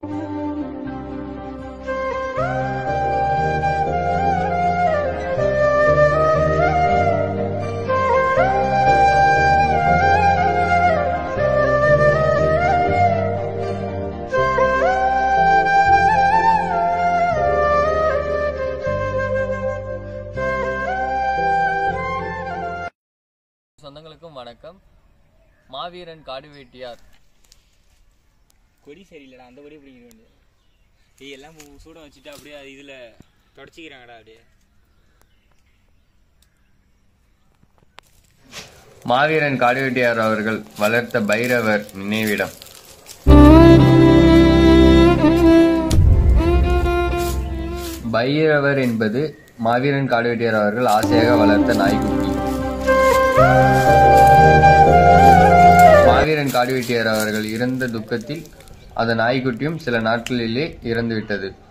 சொந்தங்களுக்கும் வணக்கம் மாவீரன் காடுவேட்டியார் கொடி சரியில்லைடா அந்த கொடி பிடிக்க வேண்டியது ஏய் எல்லாம் பூ- சூடம் வச்சுட்டு அப்படியே அது இதில் தொடச்சிக்கிறாங்கடா அப்படியே மாவீரன் காடுவேட்டியார் அவர்கள் வளர்த்த பைரவர் நினைவிடம் பைரவர் என்பது மாவீரன் காடுவேட்டியார் அவர்கள் ஆசையாக வளர்த்த நாய்க்குட்டி மாவீரன் காடுவேட்டியார் அவர்கள் இறந்த துக்கத்தில் அந்த நாய்க்குட்டியும் சில நாட்களிலே இறந்துவிட்டது